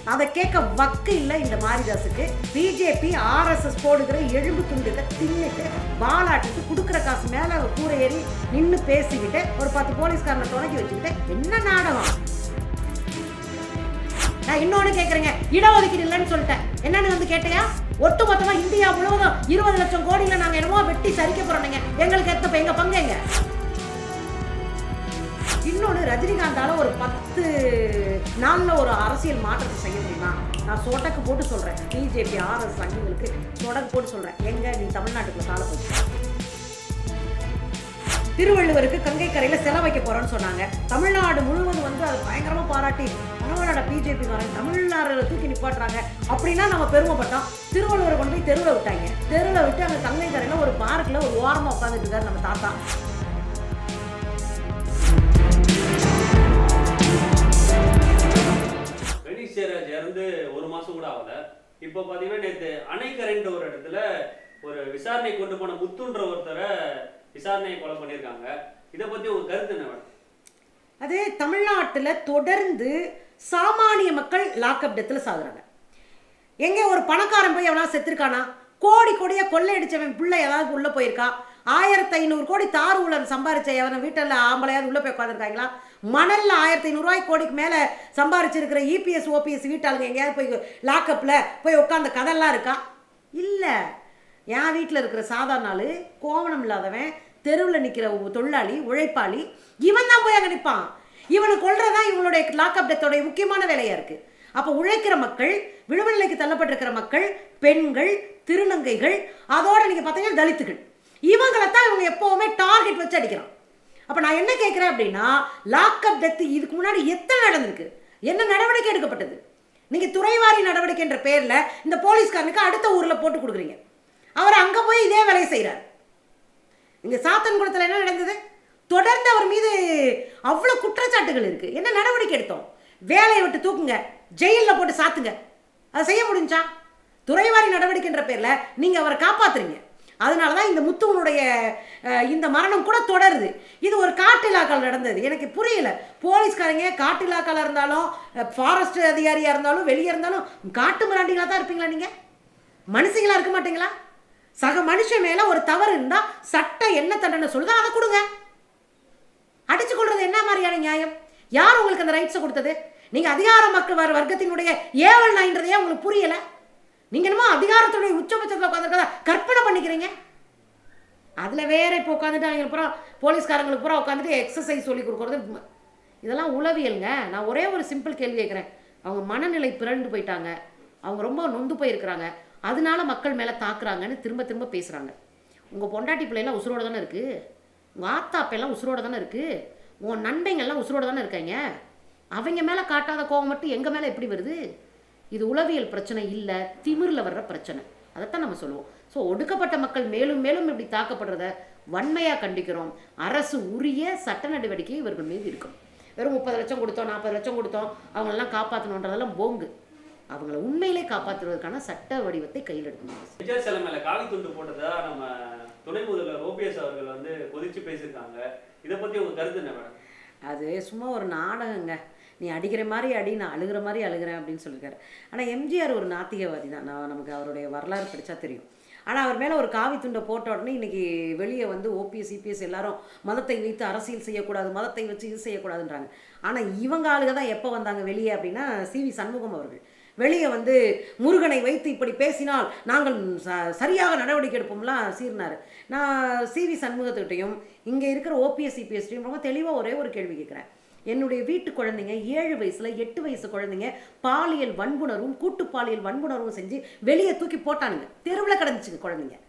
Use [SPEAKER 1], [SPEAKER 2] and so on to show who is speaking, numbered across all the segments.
[SPEAKER 1] அதை கேட்க வக்கு இல்லை இந்த மாரிதாஸுக்கு பிஜேபி ஆர்எஸ்எஸ் போடுகிற எலும்பு துண்டுக்க தின்னுட்டு வாலாட்டிட்டு கொடுக்குற காசு மேலே கூரை ஏறி நின்று பேசிக்கிட்டு ஒரு பத்து போலீஸ்காரனை தொடங்கி வச்சுக்கிட்டு என்ன நாடகம் நான் இன்னொன்னு கேட்குறேங்க இடஒதுக்கீடு இல்லைன்னு சொல்லிட்டேன் என்னன்னு வந்து கேட்டையா ஒட்டு மொத்தமா இந்தியா முழுவதும் இருபது லட்சம் கோடியில நாங்க என்னமோ வெட்டி சரிக்க போறோம் எங்களுக்கு எத்த எங்க பங்கு எங்க இன்னொன்று ரஜினிகாந்தால ஒரு பத்து நாள்ல ஒரு அரசியல் மாற்றத்தை செய்ய முடியுமா நான் சொடக்கு போட்டு சொல்றேன் பிஜேபி ஆர்எஸ் அங்கிகளுக்கு சொடக்கு போட்டு சொல்றேன் எங்க நீ தமிழ்நாட்டுக்குள்ள கால போச்சு திருவள்ளுவருக்கு கங்கை கரையில சிலை வைக்க போறோம்னு சொன்னாங்க தமிழ்நாடு முழுவதும் வந்து அது பயங்கரமா பாராட்டி பரவாயில்ல பிஜேபி காரன் தமிழ்நாடுல தூக்கி நிப்பாட்டுறாங்க அப்படின்னா நம்ம பெருமைப்பட்டோம் திருவள்ளுவரை கொண்டு போய் தெருவில் விட்டாங்க தெருவில் விட்டு அங்கே கங்கை கரையில ஒரு பார்க்கில் ஒரு ஓரமா உட்காந்துட்டு இருக்காரு நம்ம தாத்தா
[SPEAKER 2] வெனிஸ் ஜெயராஜ் இறந்து ஒரு மாசம் கூட ஆகல இப்போ பாத்தீங்கன்னா நேத்து அணைக்கரைன்ற ஒரு இடத்துல ஒரு விசாரணை கொண்டு போன முத்துன்ற ஒருத்தரை விசாரணையை கொலை பண்ணியிருக்காங்க இதை பத்தி உங்க கருத்து என்ன மேடம்
[SPEAKER 1] அது தமிழ்நாட்டில் தொடர்ந்து சாமானிய மக்கள் லாக்அப் டெத்தில் சாகுறாங்க எங்கே ஒரு பணக்காரன் போய் எவனா செத்துருக்கானா கோடி கோடியா கொள்ளையடிச்சவன் பிள்ளை ஏதாவது உள்ளே போயிருக்கா ஆயிரத்தி ஐநூறு கோடி தார் ஊழல் சம்பாரிச்ச எவனை வீட்டில் ஆம்பளையாவது உள்ளே போய் உட்காந்துருக்காங்களா மணல்ல ஆயிரத்தி ஐநூறுரூவாய் கோடிக்கு மேலே சம்பாரிச்சிருக்கிற இபிஎஸ் ஓபிஎஸ் வீட்டாளுங்க எங்கேயாவது போய் லாக்அப்பில் போய் உட்காந்த கதெல்லாம் இருக்கா இல்லை என் வீட்டில் இருக்கிற சாதாரண ஆளு கோவணம் இல்லாதவன் தெருவில் நிற்கிற தொழிலாளி உழைப்பாளி இவன் தான் போய் அங்கே நிற்பான் இவனை கொல்றதான் இவங்களுடைய லாக்அப் டெத்தோடைய முக்கியமான வேலையாக இருக்குது அப்போ உழைக்கிற மக்கள் விடுதலைக்கு தள்ளப்பட்டிருக்கிற மக்கள் பெண்கள் திருநங்கைகள் அதோட நீங்கள் பார்த்தீங்கன்னா தலித்துகள் இவங்களை தான் இவங்க எப்போவுமே டார்கெட் வச்சு அடிக்கிறான் அப்போ நான் என்ன கேட்குறேன் அப்படின்னா லாக்அப் டெத்து இதுக்கு முன்னாடி எத்தனை நடந்திருக்கு என்ன நடவடிக்கை எடுக்கப்பட்டது நீங்கள் துறைவாரி நடவடிக்கைன்ற பேரில் இந்த போலீஸ்காரனுக்கு அடுத்த ஊரில் போட்டு கொடுக்குறீங்க அவர் அங்கே போய் இதே வேலையை செய்கிறார் இங்கே சாத்தன்குளத்தில் என்ன நடந்தது தொடர்ந்து அவர் மீது அவ்வளோ குற்றச்சாட்டுகள் இருக்குது என்ன நடவடிக்கை எடுத்தோம் வேலையை விட்டு தூக்குங்க ஜெயிலில் போட்டு சாத்துங்க அதை செய்ய முடிஞ்சா துறைவாரி நடவடிக்கைன்ற பேரில் நீங்கள் அவரை காப்பாத்துறீங்க அதனால தான் இந்த முத்துவனுடைய அஹ், இந்த மரணம் கூட தொடருது இது ஒரு காட்டிலாக்கால் நடந்தது எனக்கு புரியல போலீஸ்காரங்க காட்டிலாக்கால இருந்தாலும் ஃபாரஸ்ட் அதிகாரியாக இருந்தாலும் வெளியே இருந்தாலும் காட்டு மிராண்டிகளாக தான் இருப்பீங்களா நீங்கள் மனுஷங்களா இருக்க மாட்டீங்களா சக மனுஷன் மேல ஒரு தவறு இருந்தா சட்டம் என்ன தண்டனை சொல்லுதோ அதை கொடுங்க அடிச்சு கொள்றது என்ன மாதிரியான நியாயம் யார் உங்களுக்கு அந்த ரைட்ஸை கொடுத்தது நீங்க அதிகார மக்கள் வர வர்க்கத்தினுடைய ஏவல் நாயின்றதையே உங்களுக்கு புரியல நீங்க என்னமோ அதிகாரத்துடைய உச்சபட்சத்தில் உட்காந்துருக்கதா கற்பனை பண்ணிக்கிறீங்க அதுல வேற இப்போ உட்காந்துட்டு அவங்க பூரா போலீஸ்காரங்களுக்கு பூரா உட்காந்துட்டு எக்ஸசைஸ் சொல்லி கொடுக்குறது ம- இதெல்லாம் உளவியலுங்க நான் ஒரே ஒரு சிம்பிள் கேள்வி கேட்குறேன் அவங்க மனநிலை பிறண்டு போயிட்டாங்க அவங்க ரொம்ப நொந்து போயிருக்கிறாங்க அதனால மக்கள் மேலே தாக்குறாங்கன்னு திரும்ப திரும்ப பேசுகிறாங்க உங்கள் பொண்டாட்டி பிள்ளைலாம் உசுரோட தானே இருக்குது உங்கள் ஆத்தாப்பெல்லாம் உசுரோட தானே இருக்குது உங்கள் நண்பங்கள்லாம் உசுரோட தானே இருக்காங்க அவங்க மேலே காட்டாத கோவம் மட்டும் எங்கள் மேலே எப்படி வருது இது உளவியல் பிரச்சனை இல்லை திமிரில் வர்ற பிரச்சனை அதைத்தான் நம்ம சொல்லுவோம் ஸோ ஒடுக்கப்பட்ட மக்கள் மேலும் மேலும் இப்படி தாக்கப்படுறத வன்மையாக கண்டிக்கிறோம் அரசு உரிய சட்ட நடவடிக்கை இவர்கள் மீது இருக்கும் வெறும் முப்பது லட்சம் கொடுத்தோம் நாற்பது லட்சம் கொடுத்தோம் அவங்களெல்லாம் காப்பாற்றணுன்றதெல்லாம் போங்கு அவங்கள உண்மையிலே காப்பாற்றுவதற்கான சட்ட வடிவத்தை கையில் எடுக்கணும்
[SPEAKER 2] விஜய் சேலம் மேல காவி துண்டு போட்டதா நம்ம துணை முதல்வர் ஓபிஎஸ் அவர்கள் வந்து கொதிச்சு பேசியிருக்காங்க இதை பத்தி உங்க கருத்து என்ன மேடம்
[SPEAKER 1] அது சும்மா ஒரு நாடகங்க நீ அடிக்கிற மாதிரி அடி நான் அழுகிற மாதிரி அழுகிறேன் அப்படின்னு சொல்லியிருக்காரு ஆனால் எம்ஜிஆர் ஒரு நாத்திகவாதி தான் நான் நமக்கு அவருடைய வரலாறு படித்தா தெரியும் ஆனால் அவர் மேலே ஒரு காவி துண்டை போட்ட உடனே இன்னைக்கு வெளியே வந்து ஓபிஎஸ் இபிஎஸ் எல்லாரும் மதத்தை வைத்து அரசியல் செய்யக்கூடாது மதத்தை வச்சு இது செய்யக்கூடாதுன்றாங்க ஆனால் இவங்க ஆளுக தான் எப்போ வந்தாங்க வெளியே அப்படின்னா சிவி சண்முகம் அவர்கள் வெளியே வந்து முருகனை வைத்து இப்படி பேசினால் நாங்கள் ச- சரியாக நடவடிக்கை எடுப்போம்லாம் சீர்னார் நான் சிவி சண்முகத்துக்கிட்டையும் இங்கே இருக்கிற ஓபிஎஸ் சிபிஎஸ்டையும் ரொம்ப தெளிவாக ஒரே ஒரு கேள்வி கேட்குறேன் என்னுடைய வீட்டு குழந்தைங்க ஏழு வயசுல எட்டு வயசு குழந்தைங்க பாலியல் வன்புணர்வும் கூட்டு பாலியல் வன்புணர்வும் செஞ்சு வெளியே தூக்கி போட்டானுங்க தெருவில் கிடந்துச்சுங்க குழந்தைங்க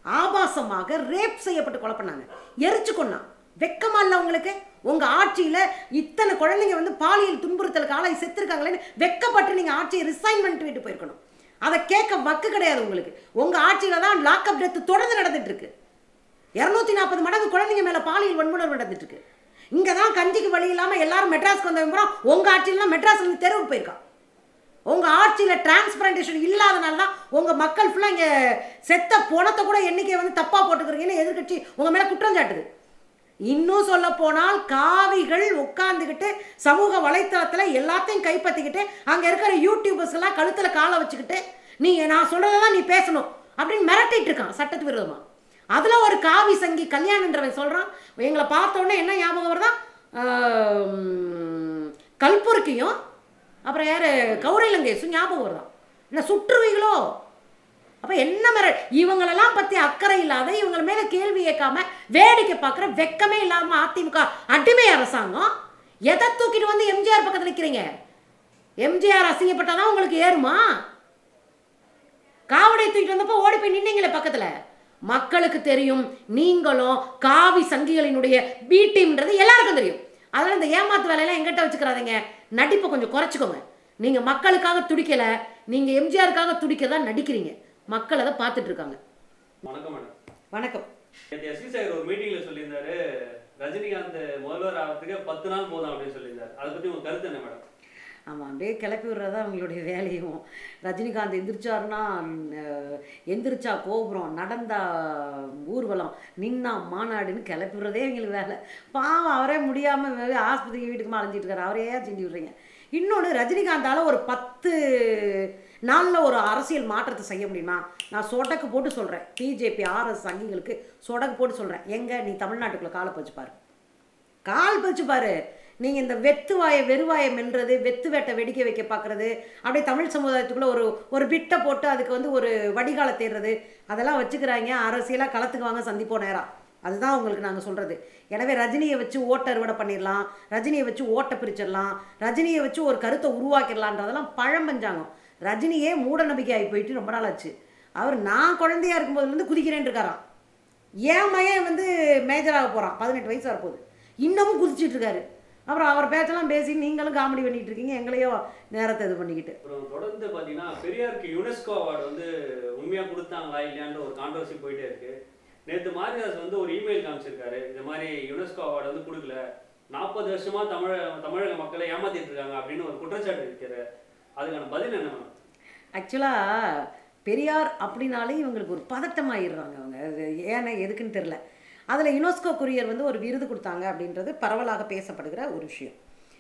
[SPEAKER 1] ஆபாசமாக ரேப் செய்யப்பட்டு கொலை பண்ணாங்க எரிச்சு கொன்னான் வெக்கமா இல்லை உங்களுக்கு உங்க ஆட்சியில இத்தனை குழந்தைங்க வந்து பாலியல் துன்புறுத்தலுக்கு ஆளாகி செத்துருக்காங்களேன்னு வெக்கப்பட்டு நீங்க ஆட்சியை ரிசைன் பண்ணிட்டு விட்டு போயிருக்கணும் அதை கேட்க வக்கு கிடையாது உங்களுக்கு உங்க ஆட்சியில தான் லாக்அப் டெத் தொடர்ந்து நடந்துட்டு இருக்கு இரநூத்தி நாற்பது மடங்கு குழந்தைங்க மேல பாலியல் வன்முணர்வு நடந்துட்டு இருக்கு இங்க தான் கஞ்சிக்கு வழி இல்லாம எல்லாரும் மெட்ராஸ்க்கு வந்தவங்க பூரா உங்க ஆட்சியில மெட்ராஸ்ல இருந்து தெருவுக்கு போயிருக்கான் உங்க ஆட்சியில டிரான்ஸ்பரண்டேஷன் இல்லாதனால தான் உங்க மக்கள் ஃபுல்லா இங்க செத்த பணத்தை கூட எண்ணிக்கை வந்து தப்பா போட்டுக்கிறீங்கன்னு எதிர்க்கட்சி உங்க மேல குற்றம் சாட்டுது இன்னும் சொல்ல போனால் காவிகள் உட்காந்துக்கிட்டு சமூக வலைத்தளத்தில் எல்லாத்தையும் கைப்பற்றிக்கிட்டு அங்கே இருக்கிற யூடியூபர்ஸ் எல்லாம் கழுத்தில் காலை வச்சுக்கிட்டு நீ நான் சொல்கிறத தான் நீ பேசணும் அப்படின்னு மிரட்டிட்டு இருக்கான் சட்டத்து விரோதமாக அதில் ஒரு காவி சங்கி கல்யாணன்றவன் சொல்கிறான் எங்களை பார்த்த உடனே என்ன ஞாபகம் வருதா ஆம், கல்புருக்கியும் அப்புறம் யார் கௌரிலங்கேசும் ஞாபகம் வருதான் என்ன சுற்றுவீங்களோ அப்போ என்ன மிர இவங்களெல்லாம் பற்றி அக்கறை இல்லாத இவங்க மேலே கேள்வி கேட்காம வேடிக்கை பார்க்குற வெக்கமே இல்லாமல் அதிமுக அடிமை அரசாங்கம் எதை தூக்கிட்டு வந்து எம்ஜிஆர் பக்கத்தில் நிற்கிறீங்க எம்ஜிஆர் அசிங்கப்பட்டாதான் உங்களுக்கு ஏறுமா காவடை தூக்கிட்டு வந்தப்போ ஓடி போய் நின்னீங்களே பக்கத்தில் மக்களுக்கு தெரியும் நீங்களும் காவி சங்கிகளினுடைய பி டீம்ன்றது எல்லாருக்கும் தெரியும் அதனால் இந்த ஏமாத்து வேலையெல்லாம் எங்கிட்ட வச்சுக்கிறாதீங்க நடிப்பை கொஞ்சம் குறைச்சிக்கோங்க நீங்கள் மக்களுக்காக துடிக்கலை நீங்கள் எம்ஜிஆருக்காக துடிக்க தான் நடிக்கிறீங்க மக்கள் அதை பார்த்துட்டு இருக்காங்க
[SPEAKER 2] வணக்கம் மேடம்
[SPEAKER 1] வணக்கம்
[SPEAKER 2] நேற்று எஸ்பி சார் ஒரு மீட்டிங்ல சொல்லியிருந்தாரு ரஜினிகாந்த் முதல்வர் ஆகிறதுக்கு பத்து நாள் போதும் அப்படின்னு சொல்லியிருந்தாரு அதை பத்தி உங்க கருத்து என்ன மேடம்
[SPEAKER 1] ஆமாம் அப்படியே கிளப்பி விடுறதா அவங்களுடைய வேலையும் ரஜினிகாந்த் எந்திரிச்சாருன்னா அஹ், எந்திரிச்சா கோபுரம் நடந்தா ஊர்வலம் நின்னா மாநாடுன்னு கிளப்பி விடுறதே எங்களுக்கு வேலை பாவம் அவரே முடியாமல் ஆஸ்பத்திரிக்கு வீட்டுக்கு அலைஞ்சிட்டு இருக்காரு அவரையே சிண்டி விடுறீங்க இன்னொன்று ரஜினிகாந்தால ஒரு பத்து நாளில் ஒரு அரசியல் மாற்றத்தை செய்ய முடியுமா நான் சொடக்கு போட்டு சொல்கிறேன் பிஜேபி ஆர்எஸ் சங்கிகளுக்கு சொடக்கு போட்டு சொல்கிறேன் எங்கே நீ தமிழ்நாட்டுக்குள்ளே காலை பதிச்சு பாரு கால் பதிச்சு பாரு நீங்கள் இந்த வெத்து வாயை வெறுவாயை மென்றது வெத்து வேட்டை வெடிக்க வைக்க பார்க்குறது அப்படியே தமிழ் சமுதாயத்துக்குள்ளே ஒரு ஒரு பிட்டை போட்டு அதுக்கு வந்து ஒரு வடிகாலை தேடுறது அதெல்லாம் வச்சுக்கிறாங்க அரசியலாக களத்துக்கு வாங்க சந்திப்போம் நேரம் அதுதான் உங்களுக்கு நாங்கள் சொல்கிறது எனவே ரஜினியை வச்சு ஓட்டை அறுவடை பண்ணிடலாம் ரஜினியை வச்சு ஓட்டை பிரிச்சிடலாம் ரஜினியை வச்சு ஒரு கருத்தை உருவாக்கிடலான்றதெல்லாம் பழம்பஞ்சாங்கம் ரஜினியே மூட நம்பிக்கை ஆகி போயிட்டு ரொம்ப நாள் ஆச்சு அவர் நான் குழந்தையா இருக்கும்போதுலேருந்து குதிக்கிறேன்னு இருக்காராம் என் மகன் வந்து மேஜராக போகிறான் பதினெட்டு வயசு வரப்போகுது இன்னமும் குதிச்சிட்டு இருக்காரு அப்புறம் அவர் பேச்செல்லாம் பேசி நீங்களும் காமெடி பண்ணிட்டு இருக்கீங்க எங்களையும் நேரத்தை இது பண்ணிக்கிட்டு
[SPEAKER 2] அப்புறம் தொடர்ந்து பாத்தீங்கன்னா பெரியாருக்கு யுனெஸ்கோ அவார்டு வந்து உண்மையா கொடுத்தாங்களா இல்லையான்ற ஒரு கான்ட்ரவர்சி போயிட்டே இருக்கு நேத்து மாரிதாஸ் வந்து ஒரு இமெயில் காமிச்சிருக்காரு இந்த மாதிரி யுனெஸ்கோ அவார்டு வந்து கொடுக்கல நாற்பது வருஷமா தமிழ தமிழக மக்களை ஏமாத்திட்டு இருக்காங்க அப்படின்னு ஒரு குற்றச்சாட்டு இருக்கிற அதுக்கான பதில் என்ன மேம்
[SPEAKER 1] ஆக்சுவலாக பெரியார் அப்படின்னாலே இவங்களுக்கு ஒரு பதட்டமாயிடுறாங்க அவங்க அது ஏன்னா எதுக்குன்னு தெரில அதில் யுனெஸ்கோ குரியர் வந்து ஒரு விருது கொடுத்தாங்க அப்படின்றது பரவலாக பேசப்படுகிற ஒரு விஷயம்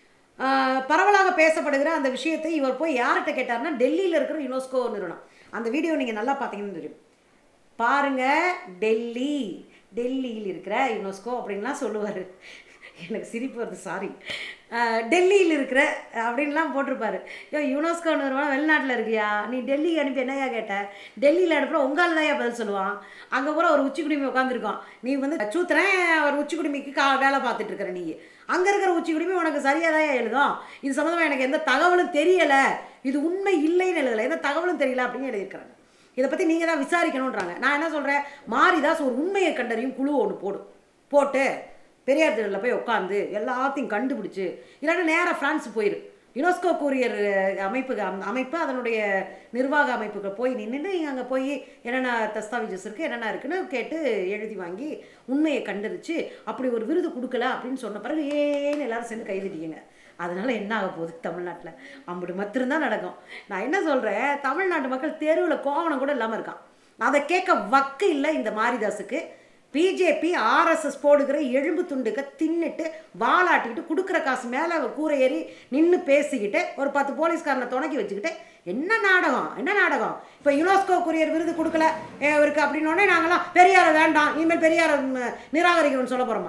[SPEAKER 1] ஆஹ் பரவலாக பேசப்படுகிற அந்த விஷயத்தை இவர் போய் யார்கிட்ட கேட்டார்னா டெல்லியில் இருக்கிற யுனெஸ்கோ நிறுவனம் அந்த வீடியோ நீங்கள் நல்லா பார்த்தீங்கன்னு தெரியும் பாருங்க டெல்லி டெல்லியில் இருக்கிற யுனெஸ்கோ அப்படின்லாம் சொல்லுவார் எனக்கு சிரிப்பு வருது சாரி டெல்லியில் இருக்கிற அப்படின்லாம் போட்டிருப்பாரு யோ யுனெஸ்கோ நிறுவனம் வெளிநாட்டில் இருக்கியா நீ டெல்லி அனுப்பி என்னையா கேட்ட டெல்லியில் அனுப்புகிற உங்கால் தான் பதில் சொல்லுவான் அங்கே பூரா ஒரு உச்சி குடிமை உட்காந்துருக்கான் நீ வந்து சூத்திரன் ஒரு உச்சி குடிமைக்கு கா வேலை பார்த்துட்டு இருக்கிற நீ அங்கே இருக்கிற உச்சி குடிமை உனக்கு சரியாக தான் எழுதும் இது சம்மந்தமாக எனக்கு எந்த தகவலும் தெரியலை இது உண்மை இல்லைன்னு எழுதலை எந்த தகவலும் தெரியல அப்படின்னு எழுதியிருக்கிறாங்க இதை பற்றி நீங்கள் தான் விசாரிக்கணுன்றாங்க நான் என்ன சொல்கிறேன் மாரிதாஸ் ஒரு உண்மையை கண்டறியும் குழு ஒன்று போடும் போட்டு பெரியார் திடலில் போய் உட்காந்து எல்லாத்தையும் கண்டுபிடிச்சு இல்லைன்னா நேராக ஃப்ரான்ஸ் போயிரு யுனெஸ்கோ கூரியர் அமைப்புக்கு அந்த அமைப்பு அதனுடைய நிர்வாக அமைப்புக்கு போய் நின்று அங்கே போய் என்னென்ன தஸ்தாவேஜஸ் இருக்குது என்னென்ன இருக்குன்னு கேட்டு எழுதி வாங்கி உண்மையை கண்டறிச்சு அப்படி ஒரு விருது கொடுக்கல அப்படின்னு சொன்ன பிறகு ஏன்னு எல்லாரும் சேர்ந்து கைதிட்டீங்க அதனால என்ன ஆக போகுது தமிழ்நாட்டில் அம்புட்டு மாத்திரம்தான் நடக்கும் நான் என்ன சொல்கிறேன் தமிழ்நாட்டு மக்கள் தெருவில் கோவணம் கூட இல்லாமல் இருக்கான் அதை கேட்க வக்கு இல்லை இந்த மாரிதாஸுக்கு பிஜேபி ஆர்எஸ்எஸ் போடுகிற எலும்பு துண்டுக்க தின்னுட்டு வாலாட்டிக்கிட்டு கொடுக்குற காசு மேலே கூரை ஏறி நின்று பேசிக்கிட்டு ஒரு பத்து போலீஸ்காரனை துணைக்கி வச்சுக்கிட்டு என்ன நாடகம் என்ன நாடகம் இப்போ யுனெஸ்கோ குரியர் விருது கொடுக்கல ஏ, இவருக்கு அப்படின்னோடனே நாங்களாம் பெரியாரை வேண்டாம் இனிமேல் பெரியாரை ம், நிராகரிக்கணும்னு சொல்ல போகிறோமா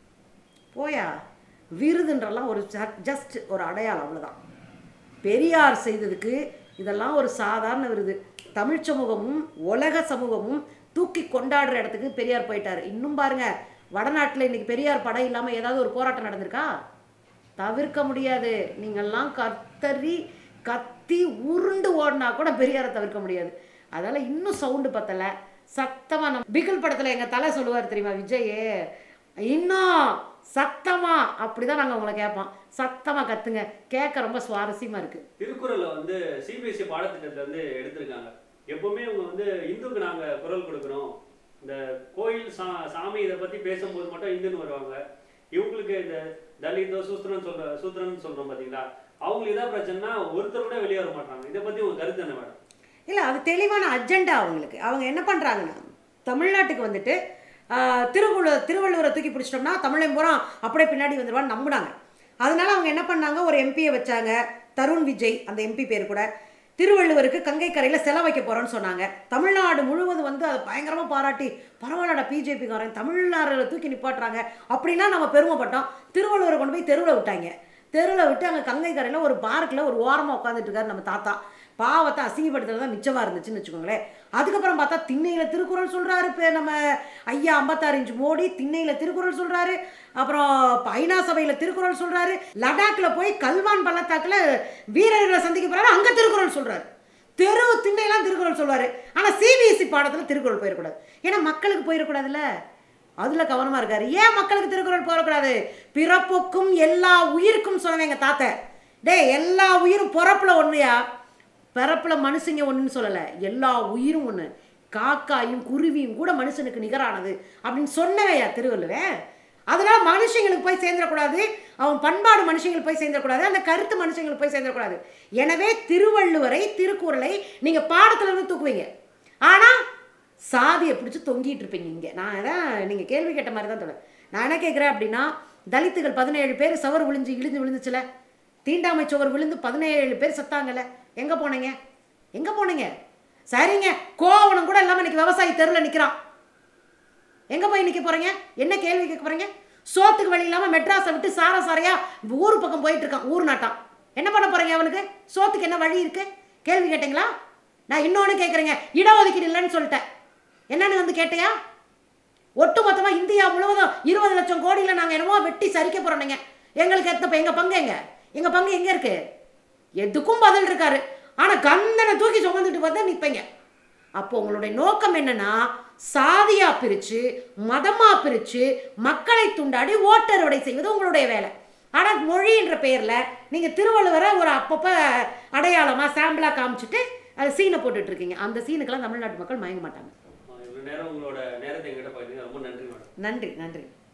[SPEAKER 1] போயா விருதுன்றலாம் ஒரு ஜஸ்ட் ஒரு அடையாளம் அவ்வளோதான் பெரியார் செய்ததுக்கு இதெல்லாம் ஒரு சாதாரண விருது தமிழ் சமூகமும் உலக சமூகமும் தூக்கி கொண்டாடுற இடத்துக்கு பெரியார் போயிட்டார் இன்னும் பாருங்க வடநாட்டில் இன்னைக்கு பெரியார் படம் இல்லாமல் ஏதாவது ஒரு போராட்டம் நடந்திருக்கா தவிர்க்க முடியாது நீங்கள்லாம் கத்தறி கத்தி உருண்டு ஓடினா கூட பெரியாரை தவிர்க்க முடியாது அதனால் இன்னும் சவுண்டு பத்தலை சத்தமாக நம்ம பிகில் படத்தில் எங்கள் தலை சொல்லுவார் தெரியுமா விஜய் இன்னும் சத்தமா அப்படிதான் நாங்கள் உங்களை கேட்போம் சத்தமாக கத்துங்க கேட்க ரொம்ப சுவாரஸ்யமாக இருக்குது
[SPEAKER 2] திருக்குறளை வந்து சிபிஎஸ்சி பாடத்திட்டத்துல வந்து எடுத்திருக்காங்க எப்பவுமே இவங்க வந்து இந்துக்கு நாங்க குரல் கொடுக்கணும் இந்த கோயில் சா சாமி இதை பத்தி பேசும்போது மட்டும் இந்துன்னு வருவாங்க இவங்களுக்கு இந்த தலிதோ சூத்திரன் சொல்ற சூத்திரன் சொல்றோம் பாத்தீங்களா அவங்களுக்கு இதான் பிரச்சனைனா ஒருத்தர் கூட வெளியே வர மாட்டாங்க இதை பத்தி உங்க கருத்து என்ன மேடம்
[SPEAKER 1] இல்லை அது தெளிவான அஜெண்டா அவங்களுக்கு அவங்க என்ன பண்ணுறாங்கன்னா தமிழ்நாட்டுக்கு வந்துட்டு ஆஹ், திருக்குள்ள திருவள்ளுவரை தூக்கி பிடிச்சிட்டோம்னா தமிழன் பூரா அப்படியே பின்னாடி வந்துடுவான்னு நம்பினாங்க அதனால அவங்க என்ன பண்ணாங்க ஒரு எம்பியை வச்சாங்க தருண் விஜய் அந்த எம்பி பேர் கூட திருவள்ளுவருக்கு கங்கை கரையில் செல வைக்க போகிறோன்னு சொன்னாங்க தமிழ்நாடு முழுவதும் வந்து அதை பயங்கரமாக பாராட்டி பரவாயில்லடா பிஜேபிக்காரன் தமிழ்நாடுல தூக்கி நிப்பாட்டுறாங்க அப்படின்னா நம்ம பெருமைப்பட்டோம் திருவள்ளுவரை கொண்டு போய் தெருவில் விட்டாங்க தெருவில் விட்டு அங்கே கங்கை கரையில் ஒரு பார்க்கில் ஒரு ஓரமாக உட்காந்துட்டு இருக்காரு நம்ம தாத்தா பாவத்தை அசிங்கப்படுத்துறது தான் மிச்சமாக இருந்துச்சுன்னு வச்சுக்கோங்களேன் அதுக்கப்புறம் பார்த்தா திண்ணையில் திருக்குறள் சொல்கிறாரு இப்போ நம்ம ஐயா ஐம்பத்தாறு இன்ச் மோடி திண்ணையில் திருக்குறள் சொல்கிறாரு அப்புறம் ஐநா சபையில் திருக்குறள் சொல்கிறாரு லடாக்கில் போய் கல்வான் பள்ளத்தாக்கில் வீரர்களை சந்திக்க போகிறாரு அங்கே திருக்குறள் சொல்கிறாரு தெரு திண்ணையெல்லாம் திருக்குறள் சொல்வார் ஆனால் சிபிஎஸ்சி பாடத்தில் திருக்குறள் போயிடக்கூடாது ஏன்னா மக்களுக்கு போயிடக்கூடாதுல்ல அதில் கவனமாக இருக்காரு ஏன் மக்களுக்கு திருக்குறள் போடக்கூடாது பிறப்புக்கும் எல்லா உயிருக்கும் சொன்னவன் எங்கள் தாத்தை டேய் எல்லா உயிரும் பிறப்புல ஒன்றுயா பிறப்புல மனுஷங்க ஒன்றுன்னு சொல்லலை எல்லா உயிரும் ஒன்று காக்காயும் குருவியும் கூட மனுஷனுக்கு நிகரானது அப்படின்னு சொன்னவையா திருவள்ளுவன் அதனால மனுஷங்களுக்கு போய் சேர்ந்துடக்கூடாது அவன் பண்பாடு மனுஷங்களுக்கு போய் சேர்ந்துடக்கூடாது அந்த கருத்து மனுஷங்களுக்கு போய் சேர்ந்துடக்கூடாது எனவே திருவள்ளுவரை திருக்குறளை நீங்கள் பாடத்துல இருந்து தூக்குவீங்க ஆனால் சாதியை பிடிச்சி தொங்கிட்டு இருப்பீங்க இங்கே நான் தான் நீங்கள் கேள்வி கேட்ட மாதிரி தான் சொல்ல நான் என்ன கேட்குறேன் அப்படின்னா தலித்துகள் பதினேழு பேர் சவர் விழுந்து இழிந்து விழுந்துச்சுல தீண்டாமை சுவர் விழுந்து பதினேழு பேர் செத்தாங்கல்ல எங்கே போனீங்க எங்கே போனீங்க சரிங்க கோவணம் கூட இல்லாமல் இன்னைக்கு விவசாயி தெருவில் நிற்கிறான் எங்கே போய் நிற்க போகிறீங்க என்ன கேள்வி கேட்க போகிறீங்க சோத்துக்கு வழி இல்லாமல் மெட்ராஸை விட்டு சார சாரையா ஊர் பக்கம் போயிட்டு இருக்கான் ஊர் நாட்டான் என்ன பண்ண போகிறீங்க அவனுக்கு சோத்துக்கு என்ன வழி இருக்கு கேள்வி கேட்டீங்களா நான் இன்னொன்று கேட்குறேங்க இடஒதுக்கீடு இல்லைன்னு சொல்லிட்டேன் என்னன்னு வந்து கேட்டியா ஒட்டு மொத்தமாக இந்தியா முழுவதும் இருபது லட்சம் கோடியில் நாங்கள் என்னமோ வெட்டி சரிக்க போகிறோம் எங்களுக்கு எத்தப்ப எங்கள் பங்கு எங்க எங்கள் பங்கு எங்கே இருக்கு எதுக்கும் பதில் இருக்காரு ஆனால் கந்தனை தூக்கி சுமந்துட்டு வந்து நிற்பீங்க அப்போ உங்களுடைய நோக்கம் என்னன்னா சாதியா பிரிச்சு மதமா பிரிச்சு மக்களை துண்டாடி ஓட்டறுவடை செய்வது உங்களுடைய வேலை ஆனால் மொழின்ற பெயர்ல நீங்க திருவள்ளுவரை ஒரு அப்பப்போ அடையாளமா சாம்பிளா காமிச்சிட்டு அது சீனை போட்டுட்டு இருக்கீங்க அந்த சீனுக்கெல்லாம் தமிழ்நாட்டு மக்கள் மயங்க மாட்டாங்க
[SPEAKER 2] இவ்வளவு நேரம் உங்களோட நேரத்தை எங்கிட்ட பகிர்ந்தீங்க ரொம்ப நன்றி மேடம்
[SPEAKER 1] நன்றி நன்றி